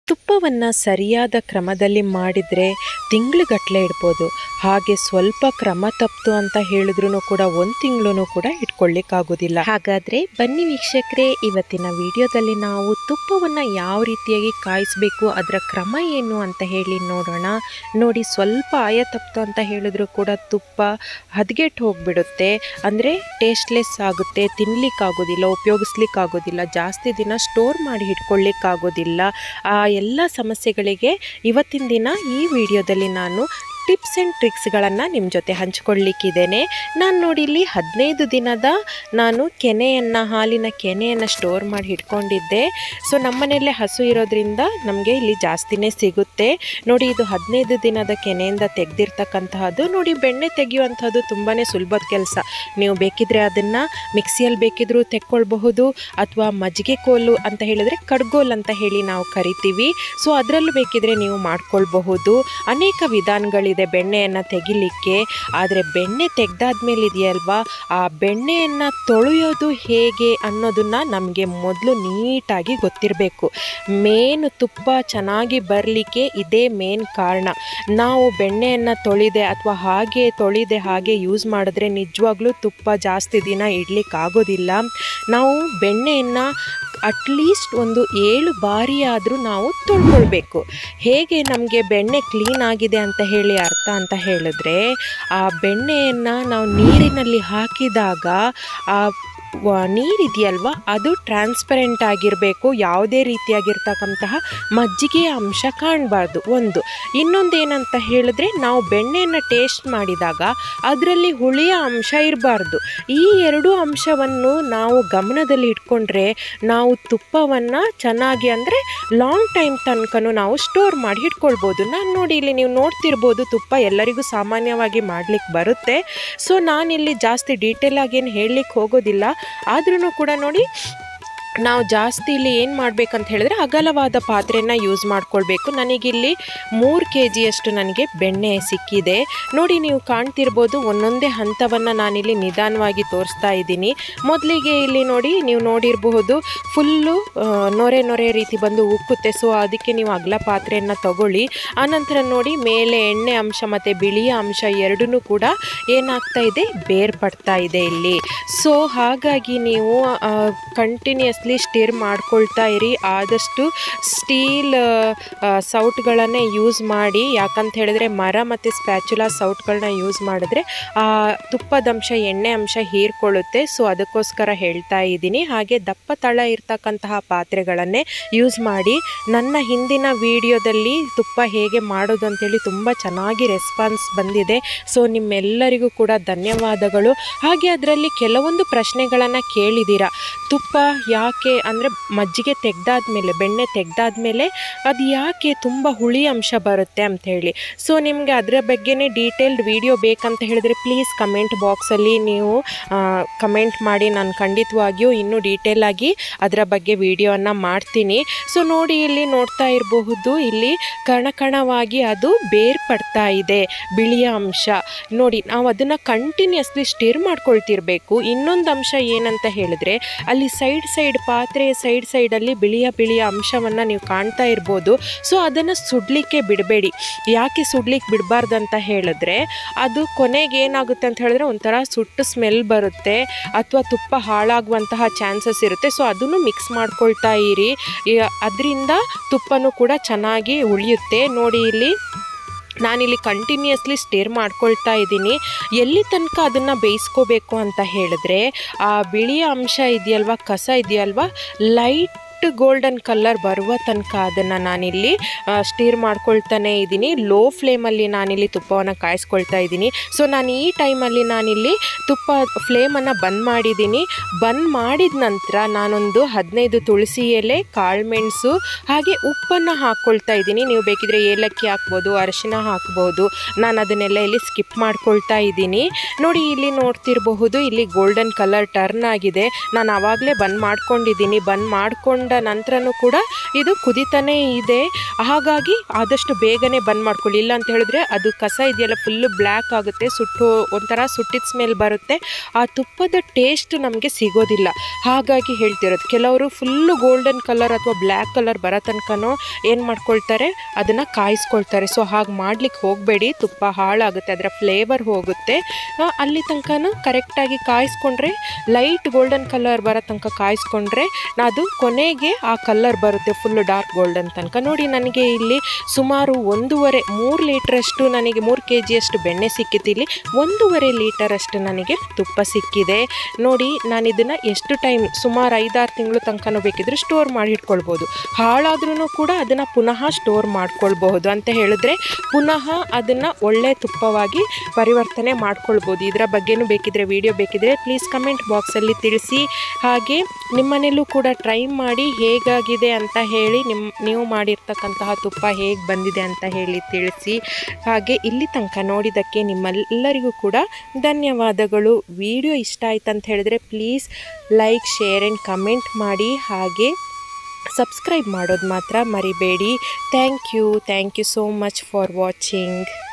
ತುಪ್ಪವನ್ನು ಸರಿಯಾದ ಕ್ರಮದಲ್ಲಿ ಮಾಡಿದರೆ ತಿಂಗಳುಗಟ್ಟಲೆ ಇಡ್ಬೋದು ಹಾಗೆ ಸ್ವಲ್ಪ ಕ್ರಮ ತಪ್ಪಿತು ಅಂತ ಹೇಳಿದ್ರು ಕೂಡ ಒಂದು ತಿಂಗಳು ಕೂಡ ಇಟ್ಕೊಳ್ಳಿಕ್ಕಾಗೋದಿಲ್ಲ ಹಾಗಾದರೆ ಬನ್ನಿ ವೀಕ್ಷಕರೇ ಇವತ್ತಿನ ವಿಡಿಯೋದಲ್ಲಿ ನಾವು ತುಪ್ಪವನ್ನು ಯಾವ ರೀತಿಯಾಗಿ ಕಾಯಿಸಬೇಕು ಅದರ ಕ್ರಮ ಏನು ಅಂತ ಹೇಳಿ ನೋಡೋಣ ನೋಡಿ ಸ್ವಲ್ಪ ಆಯ ತಪ್ಪಿತು ಅಂತ ಹೇಳಿದ್ರು ಕೂಡ ತುಪ್ಪ ಹದಗೆಟ್ಟು ಹೋಗಿಬಿಡುತ್ತೆ ಅಂದರೆ ಟೇಸ್ಟ್ಲೆಸ್ ಆಗುತ್ತೆ ತಿನ್ಲಿಕ್ಕಾಗೋದಿಲ್ಲ ಉಪಯೋಗಿಸ್ಲಿಕ್ಕಾಗೋದಿಲ್ಲ ಜಾಸ್ತಿ ದಿನ ಸ್ಟೋರ್ ಮಾಡಿ ಇಟ್ಕೊಳ್ಳಿಕ್ಕಾಗೋದಿಲ್ಲ ಆ ಎಲ್ಲ ಸಮಸ್ಯೆಗಳಿಗೆ ಇವತ್ತಿನ ದಿನ ಈ ವಿಡಿಯೋದಲ್ಲಿ ನಾನು ಟಿಪ್ಸ್ ಆ್ಯಂಡ್ ಟ್ರಿಕ್ಸ್ಗಳನ್ನು ನಿಮ್ಮ ಜೊತೆ ಹಂಚ್ಕೊಳ್ಳಿಕ್ಕಿದ್ದೇನೆ ನಾನು ನೋಡಿ ಇಲ್ಲಿ ಹದಿನೈದು ದಿನದ ನಾನು ಕೆನೆಯನ್ನು ಹಾಲಿನ ಕೆನೆಯನ್ನು ಸ್ಟೋರ್ ಮಾಡಿ ಇಟ್ಕೊಂಡಿದ್ದೆ ಸೊ ನಮ್ಮನೆಯಲ್ಲೇ ಹಸು ಇರೋದ್ರಿಂದ ನಮಗೆ ಇಲ್ಲಿ ಜಾಸ್ತಿನೇ ಸಿಗುತ್ತೆ ನೋಡಿ ಇದು ಹದಿನೈದು ದಿನದ ಕೆನೆಯಿಂದ ತೆಗೆದಿರ್ತಕ್ಕಂತಹದ್ದು ನೋಡಿ ಬೆಣ್ಣೆ ತೆಗೆಯುವಂಥದ್ದು ತುಂಬಾ ಸುಲಭದ ಕೆಲಸ ನೀವು ಬೇಕಿದ್ರೆ ಅದನ್ನು ಮಿಕ್ಸಿಯಲ್ಲಿ ಬೇಕಿದ್ರೂ ತೆಕ್ಕೊಳ್ಬಹುದು ಅಥವಾ ಮಜ್ಜಿಗೆ ಕೋಲು ಅಂತ ಹೇಳಿದ್ರೆ ಕಡ್ಗೋಲ್ ಅಂತ ಹೇಳಿ ನಾವು ಕರಿತೀವಿ ಸೊ ಅದರಲ್ಲೂ ಬೇಕಿದ್ರೆ ನೀವು ಮಾಡ್ಕೊಳ್ಬಹುದು ಅನೇಕ ವಿಧಾನಗಳಿದೆ ಬೆಣ್ಣೆಯನ್ನು ತೆಗಿಲಿಕ್ಕೆ ಆದರೆ ಬೆಣ್ಣೆ ತೆಗೆದಾದ್ಮೇಲೆ ಇದೆಯಲ್ವಾ ಆ ಬೆಣ್ಣೆಯನ್ನು ತೊಳೆಯೋದು ಹೇಗೆ ಅನ್ನೋದನ್ನ ನಮಗೆ ಮೊದಲು ನೀಟಾಗಿ ಗೊತ್ತಿರಬೇಕು ಮೇನ್ ತುಪ್ಪ ಚೆನ್ನಾಗಿ ಬರಲಿಕ್ಕೆ ಇದೇ ಮೇನ್ ಕಾರಣ ನಾವು ಬೆಣ್ಣೆಯನ್ನು ತೊಳೆದೆ ಅಥವಾ ಹಾಗೆ ತೊಳೆದೆ ಹಾಗೆ ಯೂಸ್ ಮಾಡಿದ್ರೆ ನಿಜವಾಗ್ಲೂ ತುಪ್ಪ ಜಾಸ್ತಿ ದಿನ ಇಡ್ಲಿಕ್ಕಾಗೋದಿಲ್ಲ ನಾವು ಬೆಣ್ಣೆಯನ್ನು ಅಟ್ಲೀಸ್ಟ್ ಒಂದು ಏಳು ಬಾರಿ ಆದರೂ ನಾವು ತೊಳ್ಕೊಳ್ಬೇಕು ಹೇಗೆ ನಮಗೆ ಬೆಣ್ಣೆ ಕ್ಲೀನ್ ಆಗಿದೆ ಅಂತ ಹೇಳಿ ಅರ್ಥ ಅಂತ ಹೇಳಿದ್ರೆ ಆ ಬೆಣ್ಣೆಯನ್ನು ನಾವು ನೀರಿನಲ್ಲಿ ಹಾಕಿದಾಗ ಆ ವ ನೀರಿದೆಯಲ್ವ ಅದು ಟ್ರಾನ್ಸ್ಪರೆಂಟ್ ಆಗಿರಬೇಕು ಯಾವುದೇ ರೀತಿಯಾಗಿರ್ತಕ್ಕಂತಹ ಮಜ್ಜಿಗೆ ಅಂಶ ಕಾಣಬಾರ್ದು ಒಂದು ಇನ್ನೊಂದು ಏನಂತ ಹೇಳಿದ್ರೆ ನಾವು ಬೆಣ್ಣೆಯನ್ನು ಟೇಸ್ಟ್ ಮಾಡಿದಾಗ ಅದರಲ್ಲಿ ಹುಳಿಯ ಅಂಶ ಇರಬಾರ್ದು ಈ ಎರಡು ಅಂಶವನ್ನು ನಾವು ಗಮನದಲ್ಲಿ ಇಟ್ಕೊಂಡ್ರೆ ನಾವು ತುಪ್ಪವನ್ನು ಚೆನ್ನಾಗಿ ಅಂದರೆ ಲಾಂಗ್ ಟೈಮ್ ತನಕನೂ ನಾವು ಸ್ಟೋರ್ ಮಾಡಿ ಇಟ್ಕೊಳ್ಬೋದು ನಾನು ನೋಡಿ ಇಲ್ಲಿ ನೀವು ನೋಡ್ತಿರ್ಬೋದು ತುಪ್ಪ ಎಲ್ಲರಿಗೂ ಸಾಮಾನ್ಯವಾಗಿ ಮಾಡ್ಲಿಕ್ಕೆ ಬರುತ್ತೆ ಸೊ ನಾನಿಲ್ಲಿ ಜಾಸ್ತಿ ಡೀಟೇಲ್ ಆಗಿ ಏನು ಹೇಳಲಿಕ್ಕೆ ಹೋಗೋದಿಲ್ಲ ಆದ್ರೂ ಕೂಡ ನೋಡಿ ನಾವು ಜಾಸ್ತಿ ಇಲ್ಲಿ ಏನು ಮಾಡಬೇಕಂತ ಹೇಳಿದ್ರೆ ಅಗಲವಾದ ಪಾತ್ರೆನ ಯೂಸ್ ಮಾಡ್ಕೊಳ್ಬೇಕು ನನಗಿಲ್ಲಿ ಮೂರು ಕೆ ಜಿಯಷ್ಟು ನನಗೆ ಬೆಣ್ಣೆ ಸಿಕ್ಕಿದೆ ನೋಡಿ ನೀವು ಕಾಣ್ತಿರ್ಬೋದು ಒಂದೊಂದೇ ಹಂತವನ್ನು ನಾನಿಲ್ಲಿ ನಿಧಾನವಾಗಿ ತೋರಿಸ್ತಾ ಇದ್ದೀನಿ ಮೊದಲಿಗೆ ಇಲ್ಲಿ ನೋಡಿ ನೀವು ನೋಡಿರಬಹುದು ಫುಲ್ಲು ನೊರೆ ನೊರೆ ರೀತಿ ಬಂದು ಉಕ್ಕುತ್ತೆ ಸೊ ಅದಕ್ಕೆ ನೀವು ಅಗಲ ಪಾತ್ರೆಯನ್ನು ತಗೊಳ್ಳಿ ಆನಂತರ ನೋಡಿ ಮೇಲೆ ಎಣ್ಣೆ ಅಂಶ ಮತ್ತು ಬಿಳಿಯ ಅಂಶ ಎರಡೂ ಕೂಡ ಏನಾಗ್ತಾ ಇದೆ ಬೇರ್ಪಡ್ತಾ ಇದೆ ಇಲ್ಲಿ ಸೊ ಹಾಗಾಗಿ ನೀವು ಕಂಟಿನ್ಯೂಸ್ಲಿ ಸ್ಟಿರ್ ಮಾಡ್ಕೊಳ್ತಾ ಇರಿ ಆದಷ್ಟು ಸ್ಟೀಲ್ ಸೌಟ್ಗಳನ್ನೇ ಯೂಸ್ ಮಾಡಿ ಯಾಕಂತ ಹೇಳಿದ್ರೆ ಮರ ಮತ್ತು ಸ್ಪ್ಯಾಚುಲಾ ಸೌಟ್ಗಳನ್ನ ಯೂಸ್ ಮಾಡಿದ್ರೆ ಆ ತುಪ್ಪದಂಶ ಎಣ್ಣೆ ಅಂಶ ಹೀರ್ಕೊಳ್ಳುತ್ತೆ ಸೊ ಅದಕ್ಕೋಸ್ಕರ ಹೇಳ್ತಾ ಇದ್ದೀನಿ ಹಾಗೆ ದಪ್ಪ ತಳ ಇರ್ತಕ್ಕಂತಹ ಪಾತ್ರೆಗಳನ್ನೇ ಯೂಸ್ ಮಾಡಿ ನನ್ನ ಹಿಂದಿನ ವಿಡಿಯೋದಲ್ಲಿ ತುಪ್ಪ ಹೇಗೆ ಮಾಡೋದು ಅಂತೇಳಿ ತುಂಬ ಚೆನ್ನಾಗಿ ರೆಸ್ಪಾನ್ಸ್ ಬಂದಿದೆ ಸೊ ನಿಮ್ಮೆಲ್ಲರಿಗೂ ಕೂಡ ಧನ್ಯವಾದಗಳು ಹಾಗೆ ಅದರಲ್ಲಿ ಕೆಲವೊಂದು ಪ್ರಶ್ನೆಗಳನ್ನು ಕೇಳಿದ್ದೀರಾ ತುಪ್ಪ ಯಾಕೆ ಅಂದರೆ ಮಜ್ಜಿಗೆ ತೆಗ್ದಾದ್ಮೇಲೆ ಬೆಣ್ಣೆ ತೆಗ್ದಾದ್ಮೇಲೆ ಅದು ಯಾಕೆ ತುಂಬ ಹುಳಿ ಅಂಶ ಬರುತ್ತೆ ಅಂಥೇಳಿ ಸೊ ನಿಮಗೆ ಅದರ ಬಗ್ಗೆನೇ ಡೀಟೇಲ್ಡ್ ವಿಡಿಯೋ ಬೇಕಂತ ಹೇಳಿದ್ರೆ ಪ್ಲೀಸ್ ಕಮೆಂಟ್ ಬಾಕ್ಸಲ್ಲಿ ನೀವು ಕಮೆಂಟ್ ಮಾಡಿ ನಾನು ಖಂಡಿತವಾಗಿಯೂ ಇನ್ನೂ ಡೀಟೇಲಾಗಿ ಅದರ ಬಗ್ಗೆ ವಿಡಿಯೋನ ಮಾಡ್ತೀನಿ ಸೊ ನೋಡಿ ಇಲ್ಲಿ ನೋಡ್ತಾ ಇರಬಹುದು ಇಲ್ಲಿ ಕಣಕಣವಾಗಿ ಅದು ಬೇರ್ಪಡ್ತಾ ಇದೆ ಬಿಳಿಯ ಅಂಶ ನೋಡಿ ನಾವು ಅದನ್ನು ಕಂಟಿನ್ಯೂಸ್ಲಿ ಸ್ಟಿರ್ ಮಾಡ್ಕೊಳ್ತಿರ್ಬೇಕು ಇನ್ನೊಂದು ಅಂಶ ಏನಂತ ಹೇಳಿದ್ರೆ ಅಲ್ಲಿ ಸೈಡ್ ಸೈಡ್ ಪಾತ್ರೆಯ ಸೈಡ್ ಸೈಡಲ್ಲಿ ಬಿಳಿಯ ಬಿಳಿಯ ಅಂಶವನ್ನು ನೀವು ಕಾಣ್ತಾ ಇರ್ಬೋದು ಸೊ ಅದನ್ನು ಸುಡಲಿಕ್ಕೆ ಬಿಡಬೇಡಿ ಯಾಕೆ ಸುಡ್ಲಿಕ್ಕೆ ಬಿಡಬಾರ್ದು ಅಂತ ಹೇಳಿದ್ರೆ ಅದು ಕೊನೆಗೆ ಏನಾಗುತ್ತೆ ಅಂತ ಹೇಳಿದ್ರೆ ಒಂಥರ ಸುಟ್ಟು ಸ್ಮೆಲ್ ಬರುತ್ತೆ ಅಥವಾ ತುಪ್ಪ ಹಾಳಾಗುವಂತಹ ಚಾನ್ಸಸ್ ಇರುತ್ತೆ ಸೊ ಅದನ್ನು ಮಿಕ್ಸ್ ಮಾಡ್ಕೊಳ್ತಾ ಇರಿ ಅದರಿಂದ ತುಪ್ಪನೂ ಕೂಡ ಚೆನ್ನಾಗಿ ಉಳಿಯುತ್ತೆ ನೋಡಿ ಇಲ್ಲಿ ನಾನಿಲ್ಲಿ ಕಂಟಿನ್ಯೂಸ್ಲಿ ಸ್ಟೇರ್ ಮಾಡ್ಕೊಳ್ತಾ ಇದ್ದೀನಿ ಎಲ್ಲಿ ತನಕ ಅದನ್ನು ಬೇಯಿಸ್ಕೋಬೇಕು ಅಂತ ಹೇಳಿದ್ರೆ ಆ ಬಿಳಿಯ ಅಂಶ ಇದೆಯಲ್ವ ಕಸ ಇದೆಯಲ್ವ ಲೈಟ್ ಗೋಲ್ಡನ್ ಕಲರ್ ಬರುವ ತನಕ ಅದನ್ನು ನಾನಿಲ್ಲಿ ಸ್ಟೀರ್ ಮಾಡ್ಕೊಳ್ತಾನೆ ಇದ್ದೀನಿ ಲೋ ಫ್ಲೇಮಲ್ಲಿ ನಾನಿಲ್ಲಿ ತುಪ್ಪವನ್ನು ಕಾಯಿಸ್ಕೊಳ್ತಾ ಇದ್ದೀನಿ ಸೊ ನಾನು ಈ ಟೈಮಲ್ಲಿ ನಾನಿಲ್ಲಿ ತುಪ್ಪ ಫ್ಲೇಮನ್ನು ಬಂದ್ ಮಾಡಿದ್ದೀನಿ ಬಂದ್ ಮಾಡಿದ ನಂತರ ನಾನೊಂದು ಹದಿನೈದು ತುಳಸಿ ಎಲೆ ಕಾಳುಮೆಣಸು ಹಾಗೆ ಉಪ್ಪನ್ನು ಹಾಕ್ಕೊಳ್ತಾ ಇದ್ದೀನಿ ನೀವು ಬೇಕಿದ್ರೆ ಏಲಕ್ಕಿ ಹಾಕ್ಬೋದು ಅರಿಶಿನ ಹಾಕ್ಬೋದು ನಾನು ಅದನ್ನೆಲ್ಲ ಇಲ್ಲಿ ಸ್ಕಿಪ್ ಮಾಡ್ಕೊಳ್ತಾ ಇದ್ದೀನಿ ನೋಡಿ ಇಲ್ಲಿ ನೋಡ್ತಿರಬಹುದು ಇಲ್ಲಿ ಗೋಲ್ಡನ್ ಕಲರ್ ಟರ್ನ್ ಆಗಿದೆ ನಾನು ಆವಾಗಲೇ ಬಂದ್ ಮಾಡ್ಕೊಂಡಿದ್ದೀನಿ ಬಂದ್ ಮಾಡಿಕೊಂಡು ಮಾಡಿಕೊಂಡ ನಂತರನೂ ಕೂಡ ಇದು ಕುದಿತಾನೇ ಇದೆ ಹಾಗಾಗಿ ಆದಷ್ಟು ಬೇಗನೆ ಬಂದ್ ಮಾಡ್ಕೊಳ್ಳಿ ಇಲ್ಲ ಅಂತ ಹೇಳಿದ್ರೆ ಅದು ಕಸ ಇದೆಯಲ್ಲ ಫುಲ್ಲು ಬ್ಲ್ಯಾಕ್ ಆಗುತ್ತೆ ಸುಟ್ಟು ಒಂಥರ ಸುಟ್ಟಿದ ಸ್ಮೆಲ್ ಬರುತ್ತೆ ಆ ತುಪ್ಪದ ಟೇಸ್ಟ್ ನಮಗೆ ಸಿಗೋದಿಲ್ಲ ಹಾಗಾಗಿ ಹೇಳ್ತಿರೋದು ಕೆಲವರು ಫುಲ್ಲು ಗೋಲ್ಡನ್ ಕಲರ್ ಅಥವಾ ಬ್ಲ್ಯಾಕ್ ಕಲರ್ ಬರೋ ತನಕನೂ ಏನು ಮಾಡ್ಕೊಳ್ತಾರೆ ಅದನ್ನು ಕಾಯಿಸ್ಕೊಳ್ತಾರೆ ಸೊ ಹಾಗೆ ಮಾಡ್ಲಿಕ್ಕೆ ಹೋಗಬೇಡಿ ತುಪ್ಪ ಹಾಳಾಗುತ್ತೆ ಅದರ ಫ್ಲೇವರ್ ಹೋಗುತ್ತೆ ಆ, ಅಲ್ಲಿ ತನಕನೂ ಕರೆಕ್ಟಾಗಿ ಕಾಯಿಸ್ಕೊಂಡ್ರೆ ಲೈಟ್ ಗೋಲ್ಡನ್ ಕಲರ್ ಬರೋ ತನಕ ಕಾಯಿಸ್ಕೊಂಡ್ರೆ ಅದು ಕೊನೆಗೆ ಆ ಕಲರ್ ಬರುತ್ತೆ ಫುಲ್ಲು ಡಾರ್ಕ್ ಗೋಲ್ಡನ್ ತನಕ ನೋಡಿ ನನಗೆ ಇಲ್ಲಿ ಸುಮಾರು ಒಂದೂವರೆ ಮೂರು ಲೀಟ್ರಷ್ಟು ನನಗೆ ಮೂರು ಕೆ ಜಿಯಷ್ಟು ಬೆಣ್ಣೆ ಸಿಕ್ಕಿತ್ತು ಇಲ್ಲಿ ಒಂದೂವರೆ ಲೀಟರಷ್ಟು ನನಗೆ ತುಪ್ಪ ಸಿಕ್ಕಿದೆ ನೋಡಿ ನಾನು ಇದನ್ನು ಎಷ್ಟು ಟೈಮ್ ಸುಮಾರು ಐದಾರು ತಿಂಗಳು ತನಕನೂ ಬೇಕಿದ್ರೆ ಸ್ಟೋರ್ ಮಾಡಿ ಇಟ್ಕೊಳ್ಬೋದು ಹಾಳಾದ್ರೂ ಕೂಡ ಅದನ್ನು ಪುನಃ ಸ್ಟೋರ್ ಮಾಡ್ಕೊಳ್ಬಹುದು ಅಂತ ಹೇಳಿದ್ರೆ ಪುನಃ ಅದನ್ನು ಒಳ್ಳೆ ತುಪ್ಪವಾಗಿ ಪರಿವರ್ತನೆ ಮಾಡ್ಕೊಳ್ಬೋದು ಇದರ ಬಗ್ಗೆನೂ ಬೇಕಿದ್ರೆ ವಿಡಿಯೋ ಬೇಕಿದ್ರೆ ಪ್ಲೀಸ್ ಕಮೆಂಟ್ ಬಾಕ್ಸಲ್ಲಿ ತಿಳಿಸಿ ಹಾಗೆ ನಿಮ್ಮನೇಲೂ ಕೂಡ ಟ್ರೈ ಮಾಡಿ ಹೇಗಾಗಿದೆ ಅಂತ ಹೇಳಿ ನಿಮ್ಮ ನೀವು ಮಾಡಿರ್ತಕ್ಕಂತಹ ತುಪ್ಪ ಹೇಗೆ ಬಂದಿದೆ ಅಂತ ಹೇಳಿ ತಿಳಿಸಿ ಹಾಗೆ ಇಲ್ಲಿ ತನಕ ನೋಡಿದ್ದಕ್ಕೆ ನಿಮ್ಮೆಲ್ಲರಿಗೂ ಕೂಡ ಧನ್ಯವಾದಗಳು ವಿಡಿಯೋ ಇಷ್ಟ ಆಯ್ತು ಅಂತ ಹೇಳಿದ್ರೆ please like share and comment ಮಾಡಿ ಹಾಗೆ ಸಬ್ಸ್ಕ್ರೈಬ್ ಮಾಡೋದು ಮಾತ್ರ ಮರಿಬೇಡಿ thank you thank you so much for watching